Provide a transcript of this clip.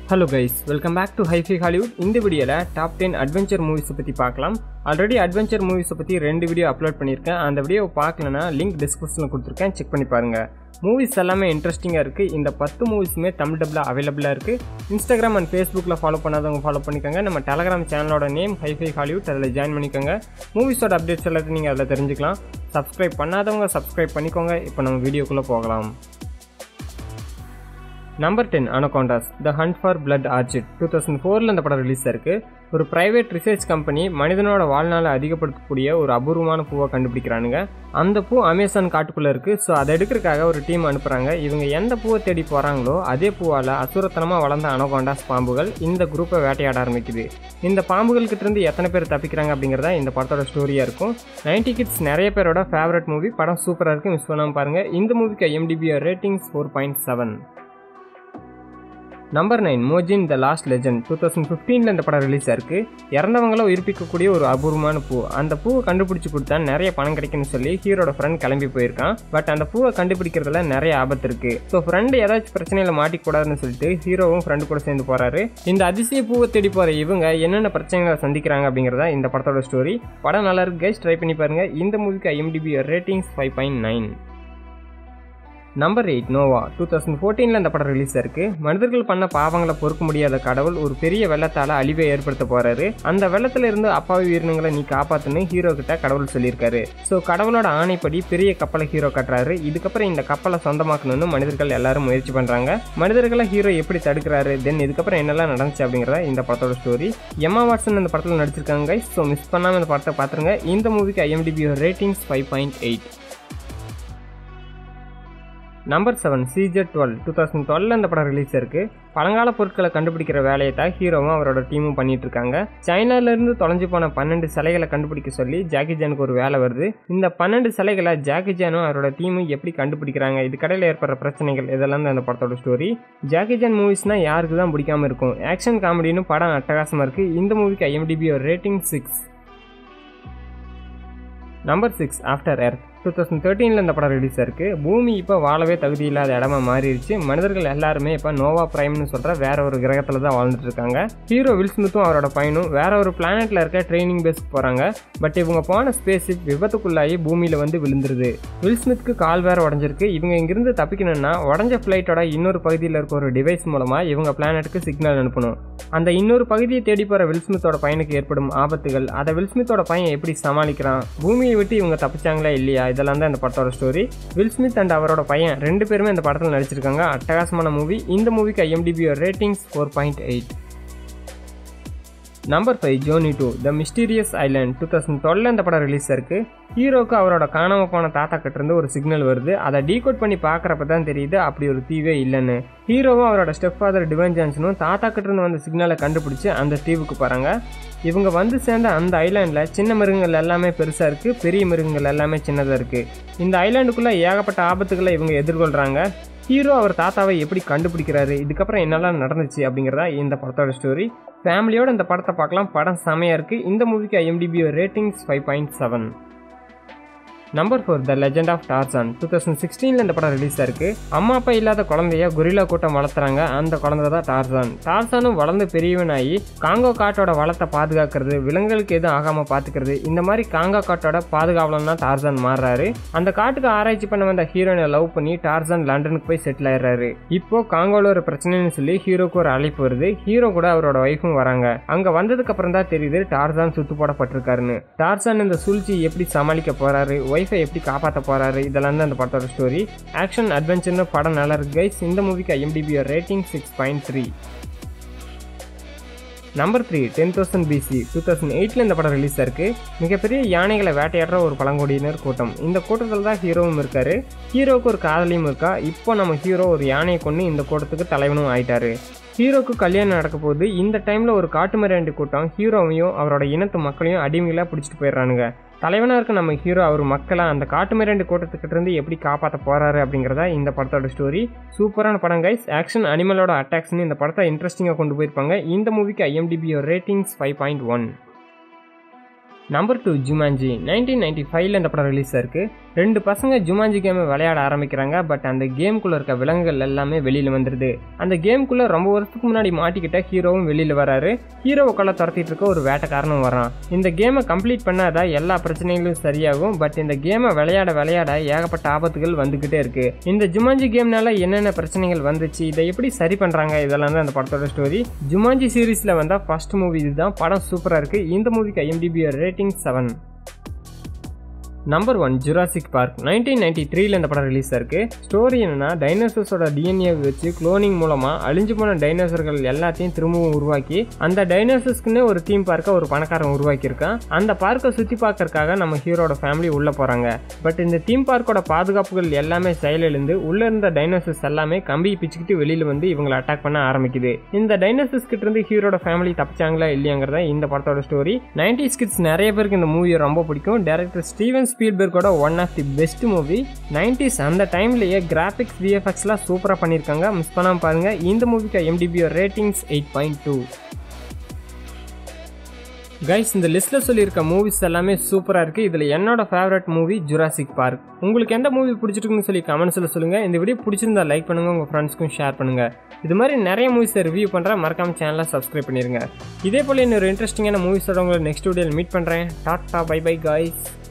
hello guys welcome back to HiFi Hollywood இந்த வீடியோவில் top ten adventure மூவிஸை பற்றி பார்க்கலாம் ஆல்ரெடி அட்வென்ச்சர் மூவிஸை பற்றி ரெண்டு வீடியோ அப்லோட் பண்ணியிருக்கேன் அந்த வீடியோவை பார்க்கலனா லிங்க் டிஸ்கிரிப்ஷனில் கொடுத்துருக்கேன் செக் பண்ணி பாருங்கள் மூவிஸ் எல்லாமே இன்ட்ரெஸ்டிங்காக இருக்குது இந்த பத்து மூவிஸுமே தமிழ் டப்பில் அவைலபிளாக இருக்குது இன்ஸ்டாகிராம் அண்ட் ஃபேஸ்புக்கில் ஃபாலோ பண்ணாதவங்க ஃபாலோ பண்ணிக்கோங்க நம்ம டெலகிராம் சேனலோட நேம் ஹைஃபை ஹாலிவுட் அதில் ஜாயின் பண்ணிக்கோங்க மூவிஸோட அப்டேட்ஸ் எல்லாத்தையும் நீங்கள் அதில் தெரிஞ்சுக்கலாம் சப்ஸ்கிரைப் பண்ணாதவங்க சப்ஸ்கிரைப் பண்ணிக்கோங்க இப்போ நம்ம வீடியோக்குள்ளே போகலாம் number ten anacondas the hunt for blood orchid two thousand ஃபோரில் இந்த படம் ரிலீஸ் ஆயிருக்கு ஒரு பிரைவேட் ரிசர்ச் கம்பெனி மனிதனோட வாழ்நாளை அதிகப்படுத்தக்கூடிய ஒரு அபூர்வமான பூவை கண்டுபிடிக்கிறானுங்க அந்த பூ அமேசான் காட்டுக்குள்ளே இருக்குது ஸோ அதை எடுக்கிறதுக்காக ஒரு டீம் அனுப்புகிறாங்க இவங்க எந்த பூவை தேடி போகிறாங்களோ அதே பூவால் அசுரத்தனமாக வளர்ந்த அனகோண்டாஸ் பாம்புகள் இந்த குரூப்பை வேட்டையாட ஆரம்பிக்குது இந்த பாம்புகள்கிட்ட இருந்து எத்தனை பேர் தப்பிக்கிறாங்க அப்படிங்கிறதா இந்த படத்தோட ஸ்டோரியாக இருக்கும் நைன்டி கிட்ஸ் நிறைய பேரோட ஃபேவரட் மூவி படம் சூப்பராக இருக்குது மிஸ் பண்ணாமல் பாருங்கள் இந்த மூவிக்கு MDB ratings four point seven number nine Mojin the lost legend two thousand ஃபிஃப்டீனில் இந்த படம் ரிலீஸ் ஆயிருக்கு இறந்தவங்கள உயிர்ப்பிக்கக்கூடிய ஒரு அபூர்வமான பூ அந்த பூவை கண்டுபிடிச்சி கொடுத்தா நிறைய பணம் கிடைக்கும்னு சொல்லி ஹீரோட ஃப்ரெண்ட் கிளம்பி போயிருக்கான் பட் அந்த பூவை கண்டுபிடிக்கிறதுல நிறைய ஆபத்து இருக்கு ஸோ ஃப்ரெண்டு ஏதாச்சும் பிரச்சனையில மாட்டிக்கூடாதுன்னு சொல்லிட்டு ஹீரோவும் ஃப்ரெண்டு கூட சேர்ந்து போறாரு இந்த அதிசய பூவை தேடி போற இவங்க என்னென்ன பிரச்சனைகளை சந்திக்கிறாங்க அப்படிங்கிறதா இந்த படத்தோட ஸ்டோரி படம் நல்லா இருக்கு கைஸ் ட்ரை பண்ணி பாருங்க இந்த மூவிக்கு IMDb ratings five point nine number eight Noah two thousand ஃபோர்டீனில் இந்த படம் ரிலீஸ் ஆயிருக்கு மனிதர்கள் பண்ண பாவங்களை பொறுக்க முடியாத கடவுள் ஒரு பெரிய வெள்ளத்தால் அழிவை ஏற்படுத்த போறாரு அந்த வெள்ளத்துல இருந்து அப்பாவி உயிரினங்களை நீ காப்பாத்துன்னு ஹீரோ கிட்ட கடவுள் சொல்லியிருக்காரு ஸோ கடவுளோட ஆணைப்படி பெரிய கப்பலை ஹீரோ கட்டுறாரு இதுக்கப்புறம் இந்த கப்பலை சொந்தமாக்கணும்னு மனிதர்கள் எல்லாரும் முயற்சி பண்றாங்க மனிதர்களை ஹீரோ எப்படி தடுக்கிறாரு தென் இதுக்கப்புறம் என்னெல்லாம் நடந்துச்சு அப்படிங்கிறத இந்த படத்தோட ஸ்டோரி எம்மா வாட்சன் இந்த படத்தில் நடிச்சிருக்காங்க ஸோ மிஸ் பண்ணாமல் இந்த படத்தை பார்த்துருங்க இந்த மூவிக்கு IMDb ratings five point eight number seven சிஜெட் டுவெல் டூ தௌசண்ட் டுவெல் அந்த படம் ரிலீஸ் இருக்கு பழங்கால பொருட்களை கண்டுபிடிக்கிற வேலையை தான் ஹீரோவும் அவரோட டீமும் பண்ணிட்டு இருக்காங்க சைனாலேருந்து தொலைஞ்சு போன பன்னெண்டு சிலைகளை கண்டுபிடிக்க சொல்லி ஜாக்கி ஜானுக்கு ஒரு வேலை வருது இந்த பன்னெண்டு சிலைகளை ஜாக்கி ஜானும் அவரோட டீமும் எப்படி கண்டுபிடிக்கிறாங்க இது கடையில் ஏற்படுற பிரச்சனைகள் இதெல்லாம் தான் அந்த படத்தோட ஸ்டோரி ஜாக்கி ஜான் மூவிஸ்னால் யாருக்கு தான் பிடிக்காம இருக்கும் ஆக்ஷன் காமெடின்னு படம் அட்டகாசமாக இருக்குது இந்த மூவிக்கு IMDb rating six number six after earth two thousand தேர்ட்டீனில் இந்த படம் ரிலீஸ் ஆயிருக்கு பூமி இப்போ வாழவே தகுதி இல்லாத இடமா மாறிடுச்சு மனிதர்கள் எல்லாருமே இப்போ நோவா பிரைம்னு சொல்கிற வேற ஒரு கிரகத்தில் தான் வாழ்ந்துட்டு இருக்காங்க ஹீரோ வில் ஸ்மித்தும் அவரோட பையனும் வேற ஒரு பிளானெட்டில் இருக்க ட்ரைனிங் பேஸ்க்கு போகிறாங்க பட் இவங்க போன ஸ்பேஸ் விபத்துக்குள்ளாகி பூமியில் வந்து விழுந்துருது வில் ஸ்மித்க்கு கால் வேற உடஞ்சிருக்கு இவங்க இங்கிருந்து தப்பிக்கணும்னா உடஞ்ச ஃப்ளைட்டோட இன்னொரு பகுதியில் இருக்க ஒரு டிவைஸ் மூலமாக இவங்க பிளானெட்டுக்கு சிக்னல் அனுப்பணும் அந்த இன்னொரு பகுதியை தேடி போகிற வில்ஸ்மித்தோட பையனுக்கு ஏற்படும் ஆபத்துகள் அதை வில்ஸ்மித்தோட பையன் எப்படி சமாளிக்கிறான் பூமியை விட்டு இவங்க தப்பிச்சாங்களா இல்லையா இதெல்லாம் தான் இந்த படத்தோட ஸ்டோரி வில்ஸ்மித் அண்ட் அவரோட பையன் ரெண்டு பேருமே இந்த படத்தில் நடிச்சிருக்காங்க அட்டகாசமான மூவி இந்த மூவிக்கு IMDb ratings four point eight number five journey two the mysterious island two thousand twelve இந்த படம் ரிலீஸ் இருக்கு ஹீரோக்கு அவரோட காணாம போன தாத்தா கிட்ட இருந்து ஒரு சிக்னல் வருது அதை டீகோட் பண்ணி பார்க்குறப்ப தான் தெரியுது அப்படி ஒரு தீவே இல்லைன்னு ஹீரோவும் அவரோட ஸ்டெப் ஃபாதர் டிவைன் ஜான்சனும் தாத்தா கிட்ட இருந்து வந்த சிக்னலை கண்டுபிடிச்சு அந்த தீவுக்கு போகிறாங்க இவங்க வந்து சேர்ந்த அந்த ஐலாண்டில் சின்ன மிருகங்கள் எல்லாமே பெருசாக இருக்குது பெரிய மிருகங்கள் எல்லாமே சின்னதாக இருக்குது இந்த ஐலாண்டுக்குள்ளே ஏகப்பட்ட ஆபத்துகளை இவங்க எதிர்கொள்கிறாங்க ஹீரோ அவர் தாத்தாவை எப்படி கண்டுபிடிக்கிறாரு இதுக்கப்புறம் என்னெல்லாம் நடந்துச்சு அப்படிங்கிறதா இந்த படத்தோட ஸ்டோரி ஃபேமிலியோட இந்த படத்தை பார்க்கலாம் படம் செமையாக இருக்குது இந்த மூவிக்கு IMDb ratings five point seven number four the legend of Tarzan two thousand சிக்ஸ்டீனில் இந்த படம் ரிலீஸ் ஆயிருக்கு அம்மா அப்பா இல்லாத குழந்தைய கொரில்லா கூட்டம் வளர்த்துறாங்க அந்த குழந்தை தான் டார்சான் டார்சானும் வளர்ந்து பெரியவனாகி காங்கோ காட்டோட வளத்தை பாதுகாக்கிறது விலங்குகளுக்கு எதுவும் ஆகாமல் பார்த்துக்கிறது இந்த மாதிரி காங்கோ காட்டோட பாதுகாவலம் தான் டார்சான் மாறுறாரு அந்த காட்டுக்கு ஆராய்ச்சி பண்ண வந்த ஹீரோயினை லவ் பண்ணி டார்சான் லண்டனுக்கு போய் செட்டில் ஆயிடுறாரு இப்போ காங்கோல ஒரு பிரச்சனைன்னு சொல்லி ஹீரோக்கு ஒரு அழைப்பு வருது ஹீரோ கூட அவரோட ஒய்ஃபும் வராங்க அங்க வந்ததுக்கு அப்புறம் தான் தெரியுது டார்சான் சுத்து போடப்பட்டிருக்காருன்னு டார்சான் இந்த சூழ்ச்சி எப்படி சமாளிக்க போறாரு ஒய்ஃபை எப்படி காப்பாற்ற போறாரு இதெல்லாம் தான் அந்த படத்தோட ஸ்டோரி ஆக்ஷன் அட்வென்ச்சர்னு படம் நல்லா இருக்கு கைஸ் இந்த மூவிக்கு IMDb rating six point three number three ten thousand BC two thousand எயிட்டில் இந்த படம் ரிலீஸ் ஆயிருக்கு மிகப்பெரிய யானைகளை வேட்டையாடுற ஒரு பழங்குடியினர் கூட்டம் இந்த கூட்டத்தில் தான் ஹீரோவும் இருக்காரு ஹீரோவுக்கு ஒரு காதலியும் இருக்கா இப்போ நம்ம ஹீரோ ஒரு யானையை கொண்டு இந்த கூட்டத்துக்கு தலைவனும் ஆயிட்டாரு ஹீரோக்கு கல்யாணம் நடக்க போது இந்த டைமில் ஒரு காட்டுமிராண்டி கூட்டம் ஹீரோவையும் அவரோட இனத்து மக்களையும் அடிமைகளாக பிடிச்சிட்டு போயிடுறானுங்க தலைவனாக இருக்க நம்ம ஹீரோ அவர் மக்களை அந்த காட்டுமிராண்டி கூட்டத்துக்கிட்ட இருந்து எப்படி காப்பாற்ற போறாரு அப்படிங்கிறதா இந்த படத்தோட ஸ்டோரி சூப்பரான படம் கைஸ் ஆக்ஷன் அனிமலோட அட்டாக்ஸ்னு இந்த படத்தை இன்ட்ரெஸ்டிங்காக கொண்டு போயிருப்பாங்க இந்த மூவிக்கு IMDb ratings five point one number two Jumanji nineteen ninety ஃபைவ்ல இந்த படம் ரிலீஸ் ஆயிருக்கு ரெண்டு பசங்க ஜுமாஞ்சி கேமை விளையாட ஆரம்பிக்கிறாங்க பட் அந்த கேம்குள்ளே இருக்க விலங்குகள் எல்லாமே வெளியில் வந்துடுது அந்த கேம்குள்ளே ரொம்ப வருஷத்துக்கு முன்னாடி மாட்டிக்கிட்ட ஹீரோவும் வெளியில் வராரு ஹீரோவை கொள்ள துரத்திட்டு இருக்க ஒரு வேட்டைக்காரனும் வரான் இந்த கேமை கம்ப்ளீட் பண்ணாதா எல்லா பிரச்சனைகளும் சரியாகும் பட் இந்த கேமை விளையாட விளையாட ஏகப்பட்ட ஆபத்துகள் வந்துக்கிட்டே இருக்கு இந்த ஜுமாஞ்சி கேம்னால என்னென்ன பிரச்சனைகள் வந்துச்சு இதை எப்படி சரி பண்ணுறாங்க இதெல்லாம் தான் அந்த படத்தோட ஸ்டோரி ஜுமாஞ்சி சீரீஸில் வந்தால் ஃபர்ஸ்ட் மூவி இதுதான் படம் சூப்பராக இருக்குது இந்த மூவிக்கு IMDb rating seven number one Jurassic Park nineteen ninety த்ரீல இந்த படம் ரிலீஸ் ஆயிருக்கு ஸ்டோரி என்னன்னா டைனோசர்ஸோட டிஎன்ஏ வச்சு குளோனிங் மூலமா அழிஞ்சு போன டைனோசர்கள் எல்லாத்தையும் திரும்பவும் உருவாக்கி அந்த டைனோசர்ஸ்க்குன்னு ஒரு தீம் பார்க்க ஒரு பணக்காரன் உருவாக்கியிருக்கான் அந்த பார்க்கை சுற்றி பார்க்கறதுக்காக நம்ம ஹீரோட ஃபேமிலி உள்ள போறாங்க பட் இந்த தீம் பார்க்கோட பாதுகாப்புகள் எல்லாமே செயலிழந்து உள்ள இருந்த டைனோசர்ஸ் எல்லாமே கம்பி பிச்சுக்கிட்டு வெளியில வந்து இவங்களை அட்டாக் பண்ண ஆரம்பிக்குது இந்த டைனோசர்ஸ் கிட்ட இருந்து ஹீரோட ஃபேமிலி தப்பிச்சாங்களா இல்லையாங்கிறத இந்த படத்தோட ஸ்டோரி நைன்டி கிட்ஸ் நிறைய பேருக்கு இந்த மூவியை ரொம்ப பிடிக்கும் டேரக்டர் ஸ்டீவன் ஸ்பீல்பர்கோட one of the best movie nineties அந்த டைம்லேயே கிராஃபிக்ஸ் விஎஃப்எக்ஸ்லாம் சூப்பராக பண்ணியிருக்காங்க மிஸ் பண்ணாமல் பாருங்கள் இந்த மூவிக்கு MDB ratings eight point two guys இந்த லிஸ்ட்டில் சொல்லியிருக்க மூவிஸ் எல்லாமே சூப்பராக இருக்குது இதில் என்னோட ஃபேவரட் மூவி ஜுராசிக் பார்க் உங்களுக்கு எந்த மூவி பிடிச்சிருக்குன்னு சொல்லி கமெண்ட்ஸில் சொல்லுங்கள் இந்த வீடியோ பிடிச்சிருந்தா லைக் பண்ணுங்கள் உங்கள் ஃப்ரெண்ட்ஸ்க்கும் ஷேர் பண்ணுங்கள் இது மாதிரி நிறைய மூவிஸை ரிவ்யூ பண்ணுறேன் மறக்காம சேனலை சப்ஸ்கிரைப் பண்ணிடுங்க இதே போல் இன்னொரு இன்ட்ரெஸ்டிங்கான மூவிஸோட உங்களை நெக்ஸ்ட் வீடியோவில் மீட் பண்ணுறேன் டாட்டா பை பை காய்ஸ்